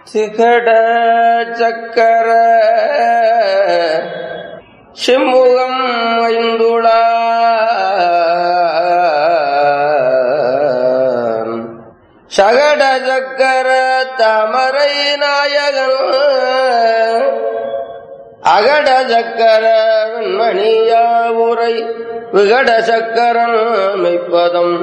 திகட சக்கர செம்முகம் ஐந்துளான் சகட சக்கர தாமரை நாயகன் அகட சக்கர வெண்மணியாவுரை விகட சக்கரன் மெய்ப்பதம்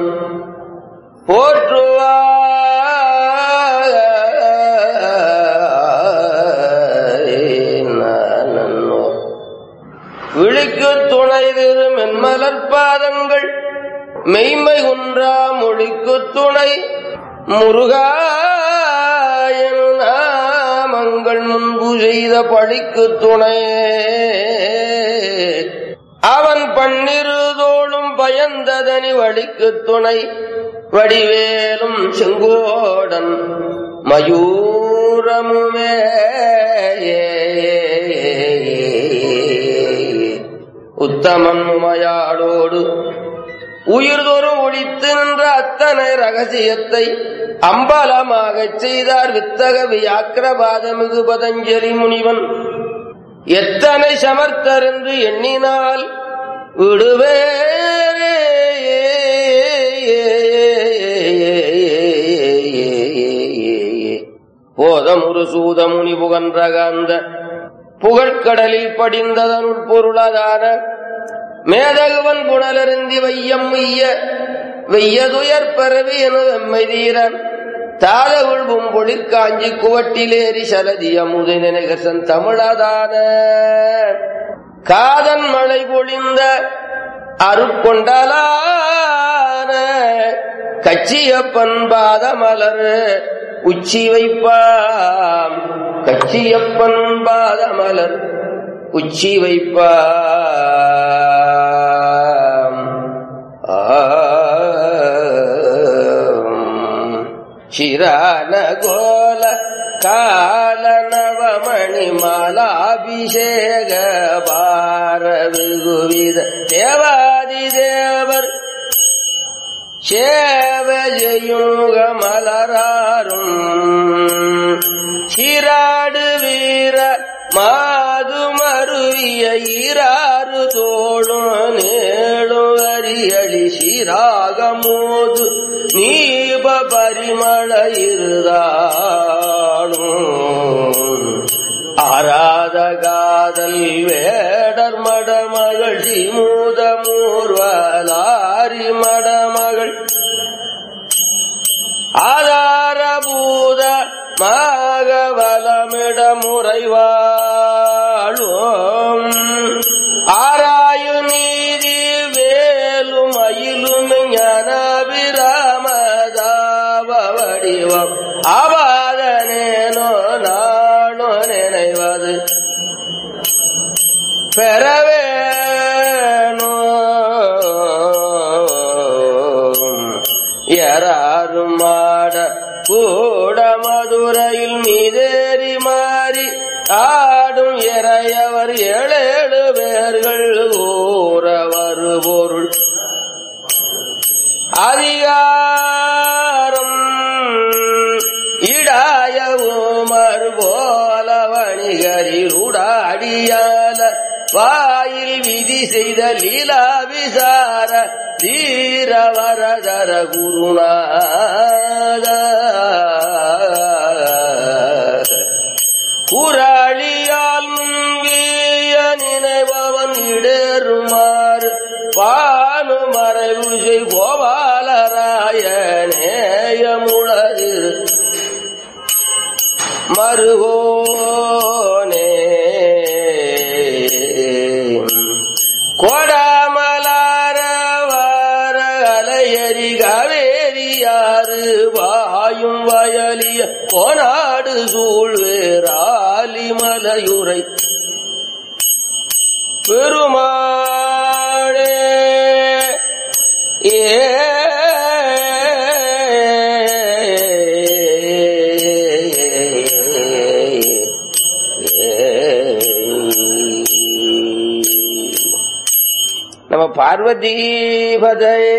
போற்றுவார் விழிக்கு துணை திரு மென்மலர் பாதங்கள் மெய்மை குன்றா மொழிக்கு துணை முருகாயன் நாமங்கள் முன்பு செய்த பழிக்கு துணை அவன் பன்னிருதோளும் பயந்ததனி வழிக்கு துணை வடிவேலும் செங்கோடன் மயூரமுமே உத்தமன் உமையாளோடு உயிர்தோறும் ஒழித்து நின்ற அத்தனை ரகசியத்தை அம்பலமாகச் செய்தார் வித்தக வியாக்கிரபாத மிகு பதஞ்சலி முனிவன் எத்தனை சமர்த்தர் என்று எண்ணினால் விடுவேரே போதமுரு சூதமுனி புகன்ற காந்த புகழ்கடலில் படிந்ததனுள் பொருளாதார மேதகுவன் புனலருந்தி வையம் வெய்ய வெய்யதுயர் பரவி என வெம்மை தீரன் தாதகுள் பொம்பொழிற் காஞ்சி குவட்டிலேறி சலதி அமுதை நினைகசன் தமிழதான காதன் மழை பொழிந்த அருட்கொண்டலான கச்சியப்பன் பாத மலர் உச்சி வைப்பாம் கச்சியப்பன் பாத மலர் உச்சி வைப்பாம் சிரான கோல கால நவமணி மாலாபிஷேக பார விகுவித தேவாதி தேவர் சேவஜயுக மலராரும் சிராடு வீர மாது மருவிய ஈராறு தோளும் நேளும் அரியளி சிராகமோது நீப பரிமள இருதாளும் ஆராத காதல் வேடர் மடமகள் சிமூத மூர்வலாரி மடமகள் ஆதாரபூத மாகவலமிட முறைவாழும் ஆராயு நீதி வேலும் அயிலும் ஞானபிராமதாவ வடிவம் அபாதனேனோ நானோ நினைவது பெறவேணும் யாரும் மாட கூட மதுரையில் மீதேறி மாறி ஆடும் இறையவர் ஏழேழு பேர்கள் ஊற வருபொருள் அதிகாரம் இடாய உமர் போல வணிகரில் உடாடியால வாயில் விதி செய்த லீலா விசார தீர வரதர குருநாத குராளியால் முன்கிய நினைபவன் இடேறுமாறு பானு மறைவு செய் கோபாலராய நேயமுளது மருகோனே கொடாமலார வார அலையரி காவேரியாறு வாயும் வயலிய கோனாடு சூழ்வேராலி மலையுரை பெருமாளே ஏ நம்ம பார்வதி பதையே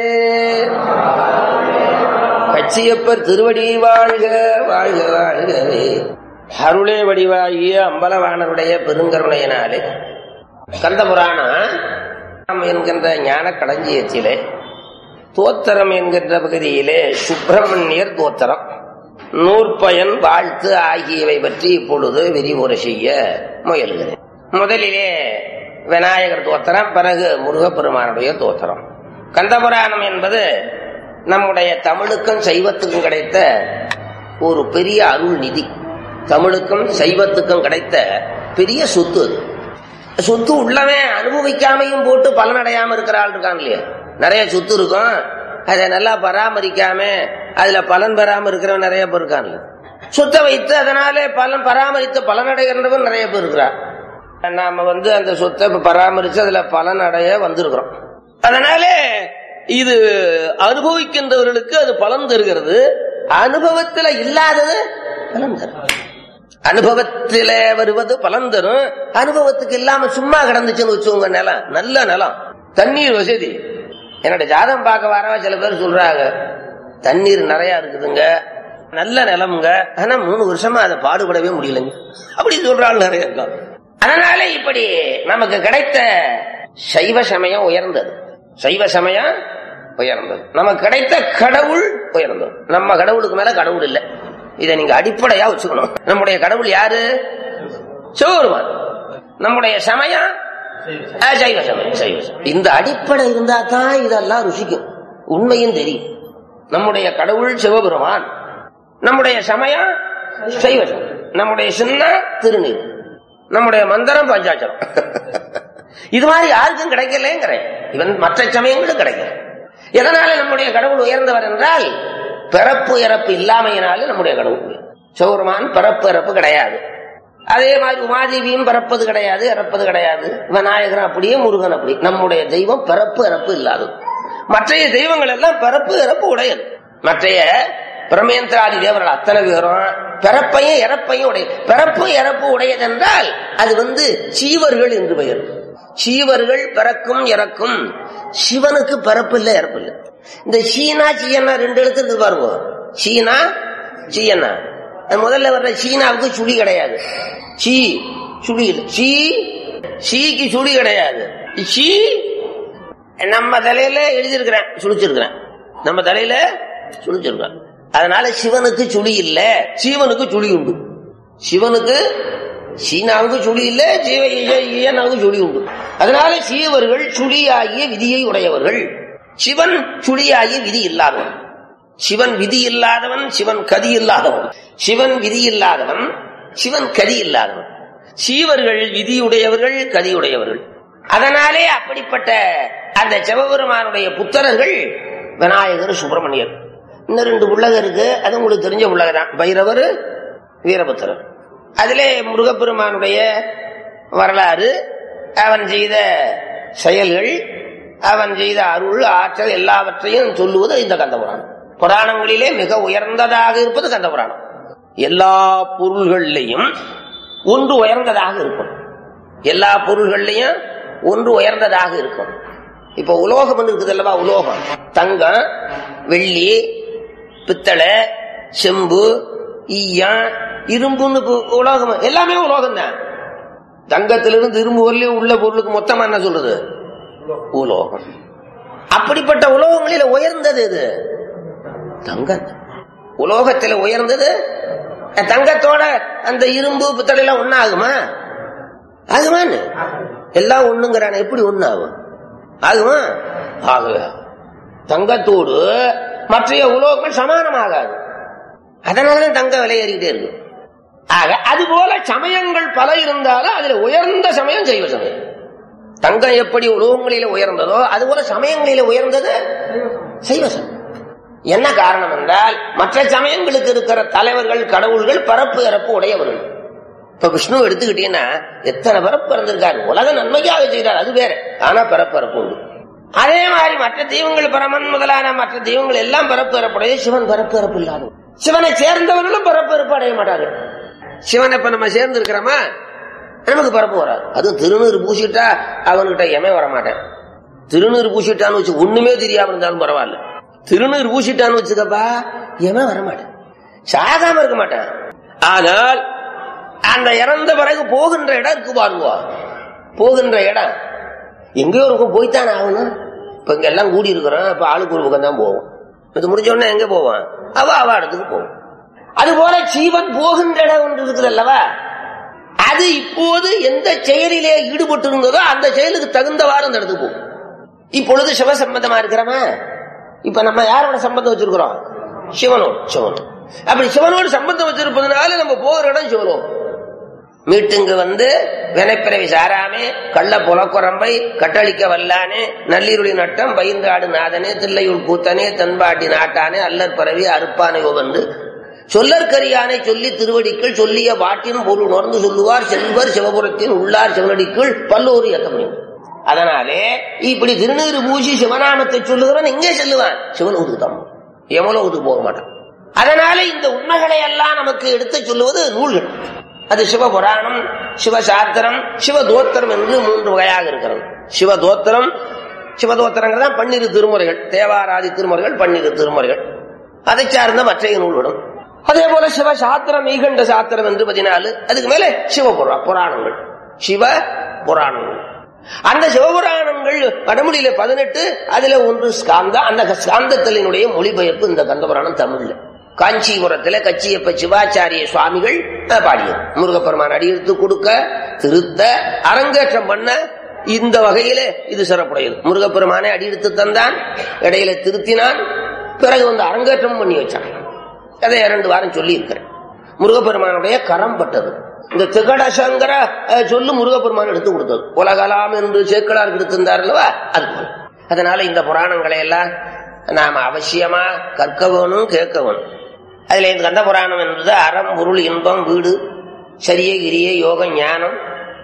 கச்சியப்பர் திருவடி வாழ்க வாழ்க வாழ்கவே அருளே வடிவாகிய அம்பலவாணருடைய பெருங்கருணையினாலே கந்த புராணம் என்கின்ற ஞான களஞ்சியத்திலே தோத்திரம் என்கின்ற பகுதியிலே சுப்பிரமணியர் தோத்திரம் நூற்பயன் வாழ்த்து ஆகியவை பற்றி இப்பொழுது விரிவுரை செய்ய முயல்கிறேன் முதலிலே விநாயகர் தோத்திரம் பிறகு முருகப்பெருமானுடைய தோத்திரம் கந்தபுராணம் என்பது நம்முடைய தமிழுக்கும் சைவத்துக்கும் கிடைத்த ஒரு பெரிய அருள் நிதி தமிழுக்கும் சைவத்துக்கும் கிடைத்த பெரிய சொத்து அது சொத்து உள்ளவன் அனுபவிக்காமையும் போட்டு பலனடையாம இருக்கிற ஆள் இருக்கான் இல்லையா நிறைய சொத்து இருக்கும் அதை நல்லா பராமரிக்காம அதுல பலன் பெறாம இருக்கிறவன் நிறைய பேர் இருக்கான்ல சொத்தை வைத்து அதனாலே பலன் பராமரித்து பலனடைகிறவன் நிறைய பேர் இருக்கிறார் நாம வந்து அந்த சொத்தை பராமரிச்சு அதுல பலன் அடைய வந்திருக்கிறோம் அதனால இது அனுபவிக்கின்றவர்களுக்கு அது பலன் தருகிறது அனுபவத்துல இல்லாதது பலன் தரும் அனுபவத்தில வருவது பலன் தரும் அனுபவத்துக்கு இல்லாம சும்மா கிடந்துச்சுன்னு வச்சுக்கோங்க நிலம் நல்ல நிலம் தண்ணீர் வசதி என்னோட ஜாதகம் பார்க்க வரவா சில பேர் சொல்றாங்க தண்ணீர் நிறைய இருக்குதுங்க நல்ல நிலம்ங்க ஆனா மூணு வருஷமா அதை பாடுபடவே முடியலங்க அப்படி சொல்றாள் நிறைய இருக்கும் அதனால இப்படி நமக்கு கிடைத்த சைவ சமயம் உயர்ந்தது சைவ சமயம் உயர்ந்தது நமக்கு கிடைத்த கடவுள் உயர்ந்தது நம்ம கடவுளுக்கு மேல கடவுள் இல்லை இதை நீங்க அடிப்படையா வச்சுக்கணும் நம்முடைய கடவுள் யாரு சிவபெருமான் நம்முடைய சமயம் சைவ சமயம் சைவ சமயம் இந்த அடிப்படை இருந்தா தான் இதெல்லாம் ருசிக்கும் உண்மையும் தெரியும் நம்முடைய கடவுள் சிவபெருமான் நம்முடைய சமயம் சைவ சமயம் நம்முடைய சின்ன திருநீர் நம்முடைய மந்திரம் பஞ்சாட்சரம் இது மாதிரி யாருக்கும் கிடைக்கலங்கிறேன் இவன் மற்ற சமயங்களும் கிடைக்கல எதனால நம்முடைய கடவுள் உயர்ந்தவர் என்றால் பிறப்பு இறப்பு இல்லாமையினால நம்முடைய கடவுள் சௌரமான் பிறப்பு இறப்பு கிடையாது அதே மாதிரி உமாதேவியும் பிறப்பது கிடையாது இறப்பது கிடையாது விநாயகர் அப்படியே முருகன் அப்படி நம்முடைய தெய்வம் பிறப்பு இறப்பு இல்லாதது மற்றைய தெய்வங்கள் எல்லாம் பிறப்பு இறப்பு உடையது மற்றைய பிரமேந்திராதி தேவர்கள் அத்தனை பேரும் பிறப்பையும் இறப்பையும் உடைய பிறப்பு இறப்பு உடையதென்றால் அது வந்து சீவர்கள் என்று பெயர் சீவர்கள் பிறக்கும் இறக்கும் சிவனுக்கு பிறப்பு இல்லை இறப்பு இல்லை இந்த சீனா சீயனா ரெண்டு எழுத்து இருக்கு பாருங்க சீனா சீயனா முதல்ல வர்ற சீனாவுக்கு சுழி கிடையாது சீ சுழி சீ சீக்கு சுழி கிடையாது சீ நம்ம தலையில எழுதியிருக்கிறேன் சுழிச்சிருக்கிறேன் நம்ம தலையில சுழிச்சிருக்கிறேன் அதனால சிவனுக்கு சுழி இல்ல சீவனுக்கு சுழி உண்டு சிவனுக்கு சீனாவுக்கு சுழி இல்ல ஜீவ ஈயனாவுக்கு சுழி உண்டு அதனால சீவர்கள் சுழியாகிய விதியை உடையவர்கள் சிவன் சுழியாகிய விதி இல்லாதவன் சிவன் விதி இல்லாதவன் சிவன் கதி இல்லாதவன் சிவன் விதி இல்லாதவன் சிவன் கதி இல்லாதவன் சீவர்கள் விதியுடையவர்கள் கதியுடையவர்கள் அதனாலே அப்படிப்பட்ட அந்த சிவபெருமானுடைய புத்தரர்கள் விநாயகர் சுப்பிரமணியர் இன்னும் ரெண்டு உள்ளக இருக்கு அது உங்களுக்கு தெரிஞ்ச உள்ளக தான் பைரவர் வீரபுத்திரர் அதிலே முருகப்பெருமானுடைய வரலாறு அவன் செய்த செயல்கள் அவன் செய்த அருள் ஆற்றல் எல்லாவற்றையும் சொல்லுவது இந்த கந்தபுராணம் புராணங்களிலே மிக உயர்ந்ததாக இருப்பது கந்தபுராணம் எல்லா பொருள்கள்லையும் ஒன்று உயர்ந்ததாக இருக்கும் எல்லா பொருள்கள்லையும் ஒன்று உயர்ந்ததாக இருக்கும் இப்ப உலோகம் இருக்குது அல்லவா உலோகம் தங்கம் வெள்ளி பித்தளை செம்பு ஈயம் இரும்புன்னு உலோகம் எல்லாமே உலோகம் தான் தங்கத்திலிருந்து இரும்பு வரலையும் உள்ள பொருளுக்கு மொத்தமா என்ன சொல்றது உலோகம் அப்படிப்பட்ட உலோகங்களில உயர்ந்தது இது தங்கம் உலோகத்தில் உயர்ந்தது தங்கத்தோட அந்த இரும்பு பித்தளை எல்லாம் ஒன்னாகுமா ஆகுமான்னு எல்லாம் ஒண்ணுங்கிறான எப்படி ஒண்ணு ஆகும் ஆகுமா ஆகுவா தங்கத்தோடு மற்றைய உலோகங்கள் சமானமாகாது அதனாலதான் தங்க விலை ஏறிக்கிட்டே இருக்கு ஆக அது போல சமயங்கள் பல இருந்தாலும் அதுல உயர்ந்த சமயம் செய்வ சமயம் தங்கம் எப்படி உலோகங்களில உயர்ந்ததோ அது போல சமயங்களில உயர்ந்தது செய்வ சமயம் என்ன காரணம் என்றால் மற்ற சமயங்களுக்கு இருக்கிற தலைவர்கள் கடவுள்கள் பரப்பு இறப்பு உடையவர்கள் இப்ப விஷ்ணு எடுத்துக்கிட்டீங்கன்னா எத்தனை பிறப்பு பிறந்திருக்காரு உலக நன்மைக்காக செய்தார் அது வேற ஆனா பிறப்பு இறப்பு உண்டு அதே மாதிரி மற்ற தெய்வங்கள் பரமன் முதலான மற்ற தெய்வங்கள் எல்லாம் பரப்பு இறப்புடைய சிவன் பரப்பு இறப்பு இல்லாத சிவனை சேர்ந்தவர்களும் பரப்பு இறப்பு அடைய மாட்டார்கள் சிவனை இப்ப நம்ம சேர்ந்து இருக்கிறோமா நமக்கு பரப்பு வராது அதுவும் திருநீர் பூசிட்டா அவன்கிட்ட எமே வரமாட்டேன் திருநீர் பூசிட்டான்னு வச்சு ஒண்ணுமே தெரியாம இருந்தாலும் பரவாயில்ல திருநீர் பூசிட்டான்னு வச்சுக்கப்பா எமே வரமாட்டேன் சாகாம இருக்க மாட்டான் ஆனால் அந்த இறந்த பிறகு போகின்ற இடம் இருக்கு பாருங்க போகின்ற இடம் எங்கேயோ இருக்கும் போய்த்தானே ஆகணும் இப்ப இங்க எல்லாம் கூடி இருக்கிறோம் இப்ப ஆளுக்கு ஒரு பக்கம் தான் போவோம் இது முடிஞ்ச உடனே எங்க போவான் அவ அவ இடத்துக்கு போவோம் அது போல ஜீவன் போகின்ற இடம் ஒன்று இருக்குது அல்லவா அது இப்போது எந்த செயலிலே ஈடுபட்டு இருந்ததோ அந்த செயலுக்கு தகுந்தவாறு அந்த இடத்துக்கு போகும் இப்பொழுது சிவசம்பந்தமா இருக்கிறோமா இப்ப நம்ம யாரோட சம்பந்தம் வச்சிருக்கிறோம் சிவனோடு சிவனோடு அப்படி சிவனோடு சம்பந்தம் வச்சிருப்பதனால நம்ம போகிற இடம் சிவனோடு மீட்டுங்கு வந்து வினைப்பிறவி சாராமே கள்ள புலக்குரம்பை கட்டளிக்க வல்லானே நல்லிருளி நட்டம் பயின்றாடு நாதனே தில்லையுள் கூத்தனே தென்பாட்டி நாட்டானே அல்லற் பரவி அறுப்பானை ஒவந்து சொல்லற்கரியானை சொல்லி திருவடிக்குள் சொல்லிய பாட்டின் பொருள் உணர்ந்து சொல்லுவார் செல்வர் சிவபுரத்தின் உள்ளார் சிவனடிக்குள் பல்லோரு ஏத்த முடியும் அதனாலே இப்படி திருநீறு பூசி சிவநாமத்தை சொல்லுகிறவன் எங்கே செல்லுவான் சிவனூருக்கு தான் எமலோகத்துக்கு போக மாட்டான் அதனால இந்த உண்மைகளை எல்லாம் நமக்கு எடுத்து சொல்லுவது நூல்கள் அது சிவபுராணம் சிவசாஸ்திரம் சிவதோத்திரம் என்று மூன்று வகையாக இருக்கிறது சிவதோத்திரம் சிவதோத்திரங்கள் தான் பன்னிரு திருமுறைகள் தேவாராதி திருமுறைகள் பன்னிரு திருமுறைகள் அதை சார்ந்த மற்ற நூல்களும் அதே போல சிவசாத்திரம் ஈகண்ட சாத்திரம் என்று பதினாலு அதுக்கு மேல சிவபுரா புராணங்கள் சிவ புராணங்கள் அந்த சிவபுராணங்கள் வடமொழியில பதினெட்டு அதுல ஒன்று ஸ்காந்தா அந்த ஸ்காந்தத்தினுடைய மொழிபெயர்ப்பு இந்த கந்தபுராணம் தமிழ்ல காஞ்சிபுரத்துல கச்சியப்ப சிவாச்சாரிய சுவாமிகள் பாடியது முருகப்பெருமான் அடியெடுத்து கொடுக்க திருத்த அரங்கேற்றம் பண்ண இந்த வகையில இது சிறப்புடையது முருகப்பெருமானை அடியெடுத்து தந்தான் இடையில திருத்தினான் பிறகு வந்து அரங்கேற்றம் பண்ணி வச்சான் அதை இரண்டு வாரம் சொல்லி இருக்கிறேன் முருகப்பெருமானுடைய கரம் பட்டது இந்த திகடசங்கர சொல்லு முருகப்பெருமான் எடுத்து கொடுத்தது உலகலாம் என்று சேக்கலார் எடுத்திருந்தார் அல்லவா அது போல அதனால இந்த புராணங்களை எல்லாம் நாம அவசியமா கற்க வேணும் கேட்க வேணும் அதுல இந்த கந்த புராணம் என்பது அறம் பொருள் இன்பம் வீடு சரிய கிரிய யோக ஞானம்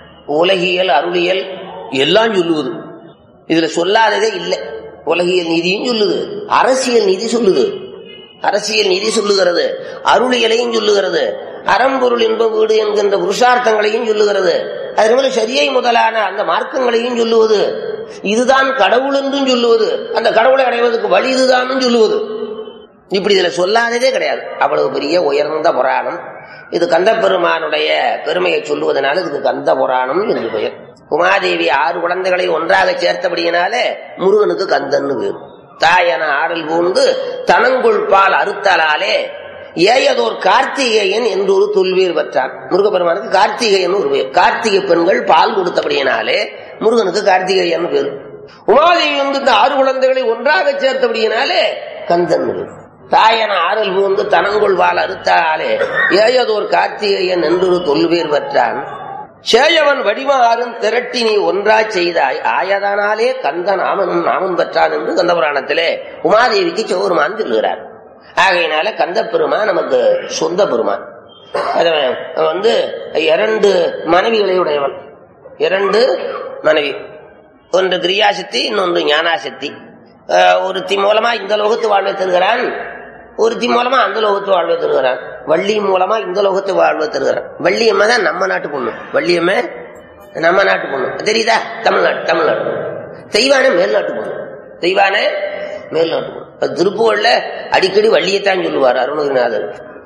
உலகியல் அருளியல் எல்லாம் சொல்லுவது இதுல சொல்லாததே இல்லை உலகியல் நீதியும் சொல்லுது அரசியல் நீதி சொல்லுது அரசியல் நீதி சொல்லுகிறது அருளியலையும் சொல்லுகிறது அறம்பொருள் இன்ப வீடு என்கின்ற புருஷார்த்தங்களையும் சொல்லுகிறது அதே போல சரியை முதலான அந்த மார்க்கங்களையும் சொல்லுவது இதுதான் கடவுள் என்றும் சொல்லுவது அந்த கடவுளை அடைவதற்கு வழி இதுதான் சொல்லுவது இப்படி இதுல சொல்லாததே கிடையாது அவ்வளவு பெரிய உயர்ந்த புராணம் இது கந்த பெருமானுடைய பெருமையை சொல்லுவதனால இதுக்கு கந்த புராணம் என்று பெயர் உமாதேவி ஆறு குழந்தைகளை ஒன்றாக சேர்த்தபடியினாலே முருகனுக்கு கந்தன்னு பேர் தாயன ஆடல் பூண்டு தனங்குள் பால் அறுத்தலாலே ஏயதோர் கார்த்திகேயன் என்று ஒரு தொல்வீர் பெற்றான் முருகப்பெருமானுக்கு கார்த்திகேயன் ஒரு பேர் கார்த்திகை பெண்கள் பால் கொடுத்தபடியினாலே முருகனுக்கு கார்த்திகேயன் பேர் உமாதேவி வந்து இந்த ஆறு குழந்தைகளை ஒன்றாக சேர்த்தபடியினாலே கந்தன் பேர் தாயன ஆறல் பூந்து தனங்குள் பால் அறுத்தாலே ஏயதோர் கார்த்திகேயன் என்றொரு தொல்வீர் பெற்றான் சேயவன் வடிவாரும் திரட்டி நீ ஒன்றா செய்தாய் ஆயதனாலே கந்த நாமனும் நாமம் பெற்றான் என்று கந்த புராணத்திலே உமாதேவிக்கு சௌருமான் சொல்லுகிறார் ஆகையினால கந்த பெருமான் நமக்கு சொந்த பெருமான் அது வந்து இரண்டு மனைவிகளை உடையவன் இரண்டு மனைவி ஒன்று கிரியாசக்தி இன்னொன்று ஞானாசக்தி ஒருத்தி மூலமா இந்த லோகத்து வாழ்வை தருகிறான் ஒருத்தி மூலமா அந்த லோகத்து வாழ்வை தருகிறான் வள்ளி மூலமா இந்த லோகத்து வாழ்வை தருகிறான் வள்ளியம்மா தான் நம்ம நாட்டு பொண்ணு வள்ளியம்மா நம்ம நாட்டு பொண்ணு தெரியுதா தமிழ்நாடு தமிழ்நாடு தெய்வானே மேல்நாட்டு பொண்ணு தெய்வானே மேல்நாட்டு பொண்ணு திருப்புகள்ல அடிக்கடி வள்ளியத்தான் சொல்லுவார் அருணகிரிநாதர்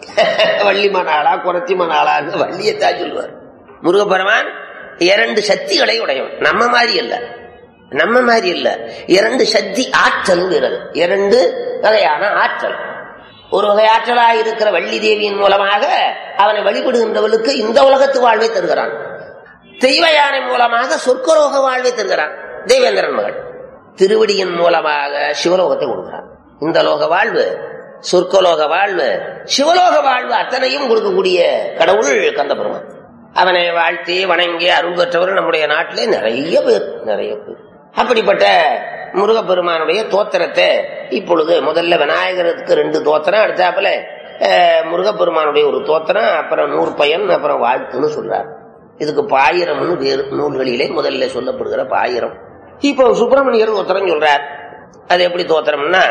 வள்ளி மணாளா குரத்தி மணாளான்னு வள்ளியத்தான் சொல்லுவார் முருகப்பெருமான் இரண்டு சக்திகளை உடையவன் நம்ம மாதிரி அல்ல நம்ம மாதிரி இல்ல இரண்டு சக்தி ஆற்றல் இரண்டு வகையான ஆற்றல் ஒரு வகை ஆற்றலாக இருக்கிற வள்ளி தேவியின் மூலமாக அவனை வழிபடுகின்றவளுக்கு இந்த உலகத்து வாழ்வை தருகிறான் தெய்வ யானை மூலமாக சொர்க்கரோக வாழ்வை தருகிறான் தேவேந்திரன் மகள் திருவடியின் மூலமாக சிவலோகத்தை கொடுக்கிறான் இந்த லோக வாழ்வு சொர்க்கலோக வாழ்வு சிவலோக வாழ்வு அத்தனையும் கொடுக்கக்கூடிய கடவுள் கந்த பெருமான் அவனை வாழ்த்தி வணங்கி அருள் பெற்றவர் நம்முடைய நாட்டிலே நிறைய பேர் நிறைய பேர் அப்படிப்பட்ட முருகப்பெருமானுடைய தோத்திரத்தை இப்பொழுது முதல்ல விநாயகருக்கு ரெண்டு தோத்திரம் அடுத்தாப்புல முருகப்பெருமானுடைய ஒரு தோத்திரம் அப்புறம் நூறு பயன் அப்புறம் வாழ்த்துன்னு சொல்றார் இதுக்கு பாயிரம்னு வேறு நூல்களிலே முதல்ல சொல்லப்படுகிற பாயிரம் இப்போ சுப்பிரமணியர் தோத்திரம் சொல்றார் அது எப்படி தோத்திரம்னா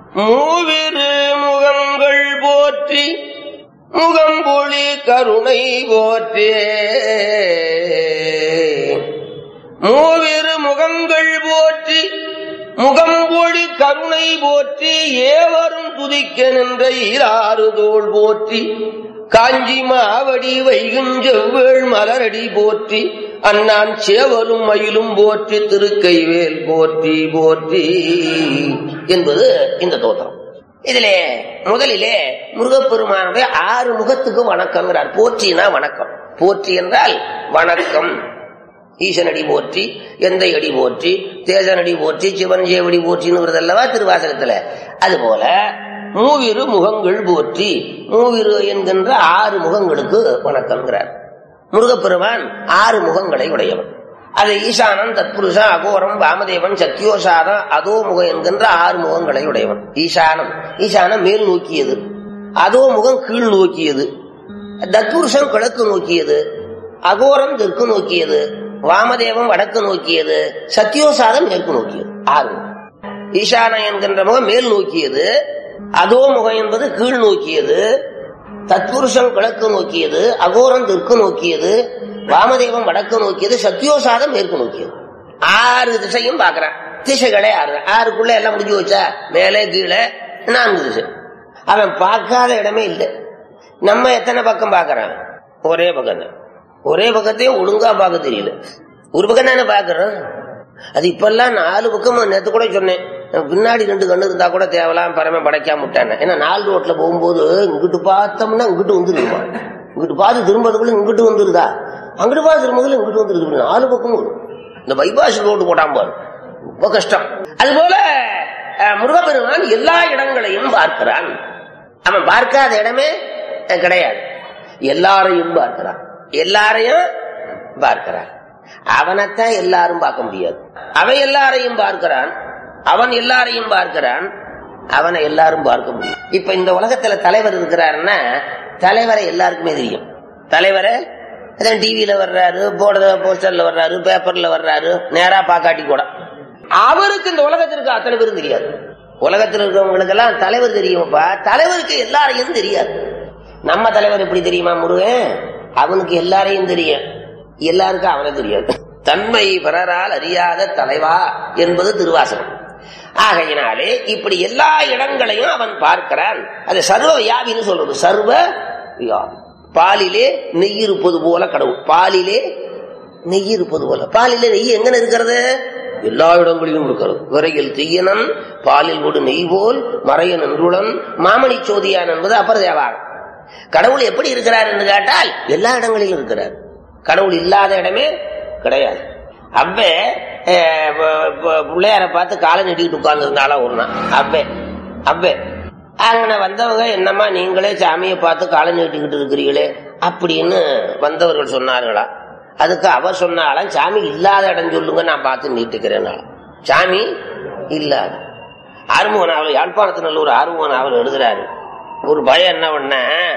மூவிரு முகங்கள் போற்றி முகம்பொழி கருணை போற்றே மூவிரு முகங்கள் போற்றி முகம்பொழி கருணை போற்றி ஏவரும் துதிக்க நின்ற ஈராறு தோல் போற்றி காஞ்சி மாவடி வைகுஞ்செவ்வேள் மலரடி போற்றி அண்ணான் சேவலும் மயிலும் போற்றி திருக்கைவேல் போற்றி போற்றி என்பது இந்த தோத்திரம் இதிலே முதலிலே முருகப்பெருமானுடைய ஆறு முகத்துக்கு வணக்கங்கிறார் போற்றினா வணக்கம் போற்றி என்றால் வணக்கம் ஈசனடி போற்றி எந்தை அடி போற்றி தேசனடி போற்றி சிவன் சேவடி போற்றின்னு வருதல்லவா திருவாசகத்துல அதுபோல மூவிரு முகங்கள் போற்றி மூவிரு என்கின்ற ஆறு முகங்களுக்கு வணக்கம்ங்கிறார் முருகப்பெருமான் ஆறு முகங்களை உடையவன் அது ஈசானன் தத்புருஷ அகோரம் வாமதேவன் சத்தியோசாதம் அதோ முகம் என்கின்ற ஆறு முகங்களை உடையவன் ஈசானம் ஈசானம் மேல் நோக்கியது அதோ முகம் கீழ் நோக்கியது தத்புருஷன் கிழக்கு நோக்கியது அகோரம் தெற்கு நோக்கியது வாமதேவம் வடக்கு நோக்கியது சத்தியோசாதம் மேற்கு நோக்கியது ஆறு முகம். ஈசானம் என்கின்ற முகம் மேல் நோக்கியது அதோ முகம் என்பது கீழ் நோக்கியது தத்புருஷன் கிழக்கு நோக்கியது அகோரம் தெற்கு நோக்கியது வாமதேவம் வடக்கு நோக்கியது சத்தியோசாதம் மேற்கு நோக்கியது ஆறு திசையும் பாக்குறான் திசைகளே ஆறு ஆறுக்குள்ள எல்லாம் முடிஞ்சு வச்சா மேலே கீழே நான்கு திசை அவன் பார்க்காத இடமே இல்லை நம்ம எத்தனை பக்கம் பாக்குறான் ஒரே பக்கம் தான் ஒரே பக்கத்தையும் ஒழுங்கா பார்க்க தெரியல ஒரு பக்கம் தானே பாக்குறோம் அது இப்பெல்லாம் நாலு பக்கம் நேத்து கூட சொன்னேன் பின்னாடி ரெண்டு கண்ணு இருந்தா கூட தேவலாம் பரம படைக்காம விட்டானே ஏன்னா நாலு ரோட்ல போகும்போது இங்கிட்டு பார்த்தோம்னா இங்கிட்டு வந்துருமா இங்கிட்டு பார்த்து திரும்பதுக்குள்ள இங்கிட்டு வந்துருதா அங்கிட்டு பார்த்து திரும்பதுல இங்கிட்டு வந்துருது இப்படி நாலு பக்கமும் வரும். இந்த பைபாஸ் ரோடு போட்டாம பாரு ரொம்ப கஷ்டம் அதுபோல அஹ், முருகப்பெருமான் எல்லா இடங்களையும் பார்க்கிறான் அவன் பார்க்காத இடமே அஹ், கிடையாது எல்லாரையும் பார்க்கிறான் எல்லாரையும் பார்க்கிறான் அவனைத்தான் எல்லாரும் பார்க்க முடியாது அவன் எல்லாரையும் பார்க்கிறான் அவன் எல்லாரையும் பார்க்கிறான் அவனை எல்லாரும் பார்க்க முடியும் இப்ப இந்த உலகத்துல தலைவர் இருக்கிறாருன்னா தலைவரை எல்லாருக்குமே தெரியும் தலைவரை அதான் டிவியில வர்றாரு போர்டு போஸ்டர்ல வர்றாரு பேப்பர்ல வர்றாரு நேரா பாக்காட்டி கூட அவருக்கு இந்த உலகத்திற்கு அத்தனை பேரும் தெரியாது உலகத்தில் இருக்கிறவங்களுக்கு எல்லாம் தலைவர் தெரியுமாப்பா தலைவருக்கு எல்லாரையும் தெரியாது நம்ம தலைவர் எப்படி தெரியுமா முருகன் அவனுக்கு எல்லாரையும் தெரியும் எல்லாருக்கும் அவனை தெரியாது தன்மை பிறரால் அறியாத தலைவா என்பது திருவாசகம் ஆகையினாலே இப்படி எல்லா இடங்களையும் அவன் பார்க்கிறான் அது சர்வ வியாபின்னு சொல்றது சர்வ வியாபி பாலிலே நெய் இருப்பது போல கடவுள் பாலிலே நெய் இருப்பது போல பாலிலே நெய் எங்க இருக்கிறது எல்லா இடங்களிலும் இருக்கிறது விரையில் தீயனன் பாலில் ஒரு நெய் போல் மறையன் என்றுடன் மாமணி சோதியான் என்பது அப்பர் தேவாரம் கடவுள் எப்படி இருக்கிறார் என்று கேட்டால் எல்லா இடங்களிலும் இருக்கிறார் கடவுள் இல்லாத இடமே கிடையாது அப்ப அஹ், ப- ப- பிள்ளையார பார்த்து காலை நெட்டிக்கிட்டு உட்கார்ந்துருந்தாலும் ஒரு நாள் அப்பே அப்பே அங்கன வந்தவங்க என்னம்மா நீங்களே சாமியை பார்த்து காலை நீட்டிக்கிட்டு இருக்கிறீங்களே அப்படின்னு வந்தவர்கள் சொன்னார்களா அதுக்கு அவ சொன்னாலாம் சாமி இல்லாத இடம் சொல்லுங்க நான் பார்த்து நீட்டுக்கிறேன் சாமி இல்லாத ஆறுமுக நாவல் யாழ்ப்பாணத்து நல்ல ஒரு ஆறுமுக நாவல் எழுதுறாரு ஒரு பயம் என்ன பண்ண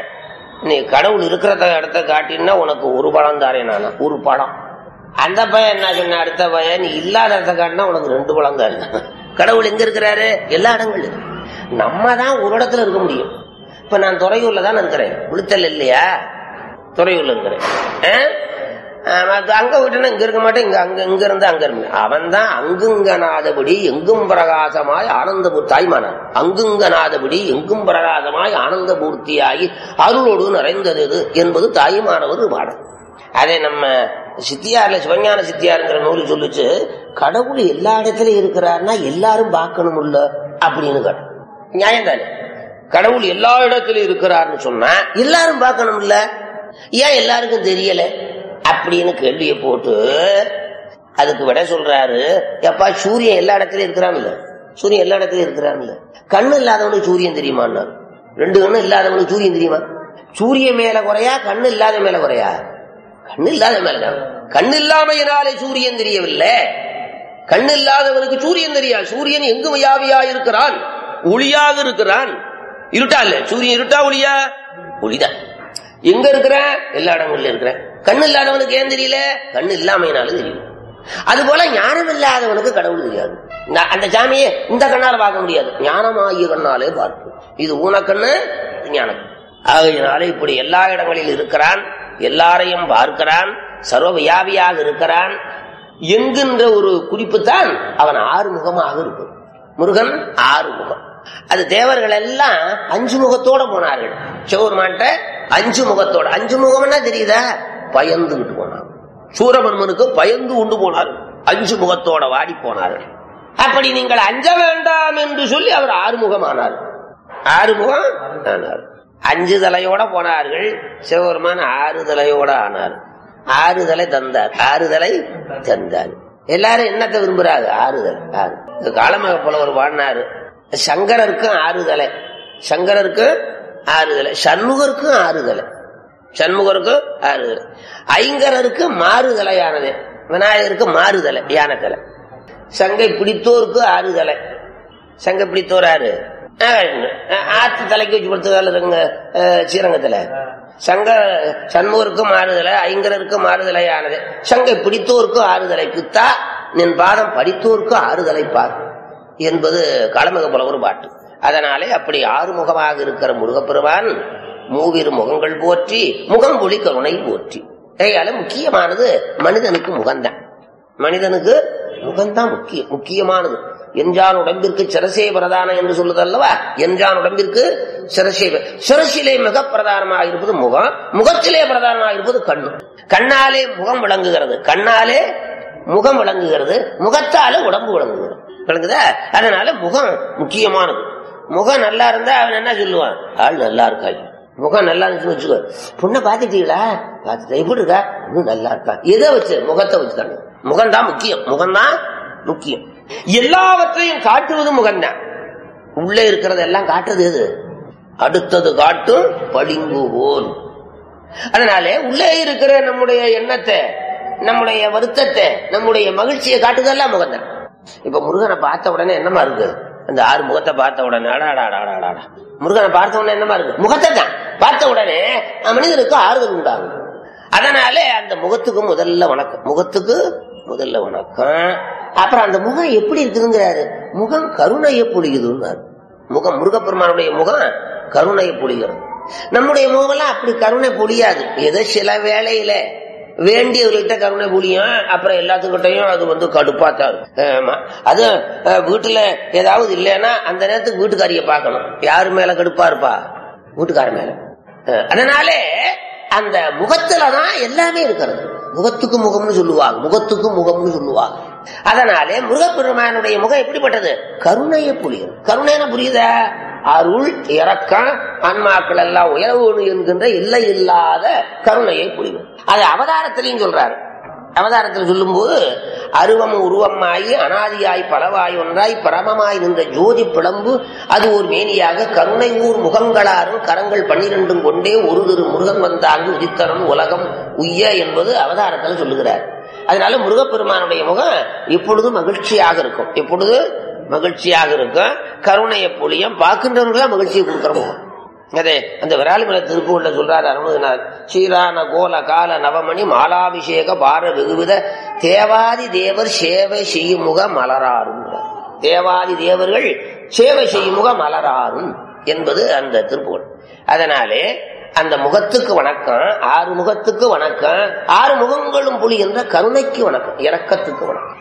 நீ கடவுள் இருக்கிற இடத்த காட்டினா உனக்கு ஒரு பழம் தாரேன் நானா ஒரு பழம் அந்த பையன் என்ன சொன்ன அடுத்த பையன் நீ இல்லாத இடத்த காட்டினா உனக்கு ரெண்டு பழம் தாரேன் கடவுள் எங்க இருக்கிறாரு எல்லா இடங்களும் நம்ம தான் ஒரு இடத்துல இருக்க முடியும் இப்ப நான் துறையூர்ல தான் இருக்கிறேன் விழுத்தல் இல்லையா துறையூர்ல இருக்கிறேன் ஆ? ஆ, மத்த அங்க விட்டுனா இங்க இருக்க மாட்டேன் இங்க அங்க இங்க இருந்து அங்க இருந்தேன் அவன் தான் அங்குங்கனாதபடி எங்கும் பிரகாசமாய் ஆனந்த தாய்மானான் அங்குங்கனாதபடி எங்கும் பிரகாசமாய் ஆனந்த பூர்த்தியாகி அருளோடு நிறைந்தது எது என்பது தாய்மானவர் பாடம் அதே நம்ம சித்தியார்ல சிவஞான சித்தியாருங்கிற நூல் சொல்லுச்சு கடவுள் எல்லா இடத்துலயும் இருக்கிறாருன்னா எல்லாரும் பார்க்கணும் இல்ல அப்படின்னு கேட்டோம் நியாயம் தானே கடவுள் எல்லா இடத்துலயும் இருக்கிறாருன்னு சொன்னா எல்லாரும் பார்க்கணும் இல்ல ஏன் எல்லாருக்கும் தெரியல அப்படின்னு கேள்வியை போட்டு அதுக்கு விட சொல்றாரு எப்பா சூரியன் எல்லா இடத்துலயும் இருக்கிறான்ல சூரியன் எல்லா இடத்துலயும் இருக்கிறான்ல கண்ணு இல்லாதவனுக்கு சூரியன் தெரியுமான்னாரு ரெண்டு கண்ணு இல்லாதவனுக்கு சூரியன் தெரியுமா சூரியன் மேல குறையா கண்ணு இல்லாத மேல குறையா கண்ணு இல்லாத மேல கண்ணு இல்லாமையினாலே சூரியன் தெரியவில்லை கண்ணு இல்லாதவனுக்கு சூரியன் தெரியாது சூரியன் எங்கு வியாபியா இருக்கிறான் ஒளியாக இருக்கிறான் இருட்டா இல்ல சூரியன் இருட்டா ஒளியா ஒளிதான் எங்க இருக்கிறேன் எல்லா இடங்கள்ல இருக்கிறேன் கண்ணு இல்லாதவனுக்கு ஏன் தெரியல கண்ணு இல்லாமையினாலும் தெரியல அது போல ஞானம் இல்லாதவனுக்கு கடவுள் தெரியாது நான் அந்த சாமியை இந்த கண்ணால பார்க்க முடியாது ஞானமாகிய கண்ணாலே பார்க்கும் இது ஊனக்கண்ணு ஞானம் ஆகையினாலே இப்படி எல்லா இடங்களில் இருக்கிறான் எல்லாரையும் பார்க்கிறான் சர்வ வியாபியாக இருக்கிறான் என்கின்ற ஒரு குறிப்பு தான் அவன் ஆறு முகமாக இருக்கும் முருகன் ஆறு முகம் அது தேவர்கள் எல்லாம் அஞ்சு முகத்தோட போனார்கள் சிவபெருமான்ட்ட அஞ்சு முகத்தோட அஞ்சு முகம்னா தெரியுதா பயந்துகிட்டு போனார் சூரபன்மனுக்கு பயந்து உண்டு போனார் அஞ்சு முகத்தோட வாடி போனார் அப்படி நீங்கள் அஞ்ச வேண்டாம் என்று சொல்லி அவர் ஆறுமுகமானார் ஆறுமுகம் ஆனார் அஞ்சு தலையோட போனார்கள் சிவபெருமான் ஆறு தலையோட ஆனார் ஆறுதலை தந்தார் ஆறுதலை தந்தார் எல்லாரும் என்னத்தை விரும்புறாங்க ஆறுதல் ஆறு இந்த காலமாக போல ஒரு பாடினாரு சங்கரருக்கும் ஆறுதலை சங்கரருக்கும் ஆறுதலை சண்முகருக்கும் ஆறுதலை சண்முகருக்கு ஆறுதலை ஐங்கரருக்கு மாறுதலையானது விநாயகருக்கு மாறுதலை யானத்தலை சங்கை பிடித்தோருக்கு ஆறுதலை சங்கை பிடித்தோர் ஆறு ஆத்து தலைக்கு வச்சு கொடுத்ததால ஸ்ரீரங்கத்துல சங்க சண்முகருக்கு மாறுதலை ஐங்கரருக்கு மாறுதலையானது சங்கை பிடித்தோருக்கு ஆறுதலை பித்தா நின் பாதம் படித்தோருக்கு ஆறுதலை பார் என்பது களமிக போல ஒரு பாட்டு அதனாலே அப்படி ஆறுமுகமாக இருக்கிற முருகப்பெருமான் மூவிரு முகங்கள் போற்றி முகம்பொழி கருணை போற்றி கையால முக்கியமானது மனிதனுக்கு முகம்தான் மனிதனுக்கு முகம்தான் முக்கியம் முக்கியமானது எஞ்சான் உடம்பிற்கு சிரசே பிரதானம் என்று சொல்லுது அல்லவா எஞ்சான் உடம்பிற்கு சிரசே சிரசிலே மிக பிரதானமாக இருப்பது முகம் முகத்திலே பிரதானமாக இருப்பது கண்ணு கண்ணாலே முகம் விளங்குகிறது கண்ணாலே முகம் விளங்குகிறது முகத்தாலே உடம்பு விளங்குகிறது விளங்குதா அதனால முகம் முக்கியமானது முகம் நல்லா இருந்தா அவன் என்ன சொல்லுவான் ஆள் நல்லா இருக்காங்க முகம் நல்லா இருந்துச்சு வச்சுக்கோ பொண்ணை பாத்துட்டீங்களா பாத்துட்டா எப்படி இருக்கா இன்னும் நல்லா இருக்கா எதை வச்சு முகத்தை வச்சுக்காங்க முகம் தான் முக்கியம் முகம் தான் முக்கியம் எல்லாவற்றையும் காட்டுவது முகம்தான் உள்ளே இருக்கிறது எல்லாம் காட்டுறது எது அடுத்தது காட்டும் பளிங்கு போல் அதனாலே உள்ளே இருக்கிற நம்முடைய எண்ணத்தை நம்முடைய வருத்தத்தை நம்முடைய மகிழ்ச்சியை காட்டுதெல்லாம் முகம்தான் இப்ப முருகனை பார்த்த உடனே என்னமா இருக்கு அந்த ஆறு முகத்தை பார்த்த உடனே அடாடாடாடாடா முருகனை பார்த்த உடனே என்னமா இருக்கு முகத்தை தான் பார்த்த உடனே மனிதனுக்கு ஆறுதல் உண்டாகும் அதனாலே அந்த முகத்துக்கு முதல்ல வணக்கம் முகத்துக்கு முதல்ல வணக்கம் அப்புறம் அந்த முகம் எப்படி இருக்குதுங்கிறாரு முகம் கருணையை பொழியுதுன்னாரு முகம் முருகப்பெருமானுடைய முகம் கருணையை பொழிகிறது நம்முடைய முகமெல்லாம் அப்படி கருணை பொழியாது ஏதோ சில வேளையில வேண்டியவர்கிட்ட கருணை புரியும் அப்புறம் எல்லாத்துக்கிட்டையும் அது வந்து கடுப்பாத்தான் ஆமா அது வீட்டுல ஏதாவது இல்லைன்னா அந்த நேரத்துக்கு வீட்டுக்காரிய பார்க்கணும் யாரு மேல கடுப்பா இருப்பா வீட்டுக்கார மேல அதனாலே அந்த முகத்துலதான் எல்லாமே இருக்கிறது முகத்துக்கு முகம்னு சொல்லுவாங்க முகத்துக்கு முகம்னு சொல்லுவாங்க அதனாலே முருகப்பெருமானுடைய முகம் எப்படிப்பட்டது கருணையை புரியும் கருணைன்னு புரியுதா அருள் இறக்கம் ஆன்மாக்கள் எல்லாம் உயர்வு என்கின்ற இல்லை இல்லாத கருணையை புரியும் அது அவதாரத்திலையும் சொல்றாரு அவதாரத்தில் சொல்லும் போது அருவம் உருவமாயி அனாதியாய் பலவாய் ஒன்றாய் பரமமாய் நின்ற ஜோதி பிளம்பு அது ஒரு மேனியாக கருணை ஊர் முகங்களாரும் கரங்கள் பன்னிரண்டும் கொண்டே ஒரு திரு முருகன் வந்தாங்கு உதித்தரன் உலகம் உய்ய என்பது அவதாரத்தில் சொல்லுகிறார் அதனால முருகப்பெருமானுடைய முகம் எப்பொழுதும் மகிழ்ச்சியாக இருக்கும் எப்பொழுது மகிழ்ச்சியாக இருக்கும் கருணையை பொழியம் பார்க்கின்றவர்கள் மகிழ்ச்சியை கொடுக்கிற முகம் அதே அந்த விராலிமலை திருப்பூர்ல சொல்றாரு அருணகிரிநாத் ஸ்ரீரான கோல கால நவமணி மாலாபிஷேக பார வெகுவித தேவாதி தேவர் சேவை செய்யும் முக மலராரும் தேவாதி தேவர்கள் சேவை செய்யும் முக மலராரும் என்பது அந்த திருப்பூர் அதனாலே அந்த முகத்துக்கு வணக்கம் ஆறு முகத்துக்கு வணக்கம் ஆறு முகங்களும் புலி என்ற கருணைக்கு வணக்கம் இரக்கத்துக்கு வணக்கம்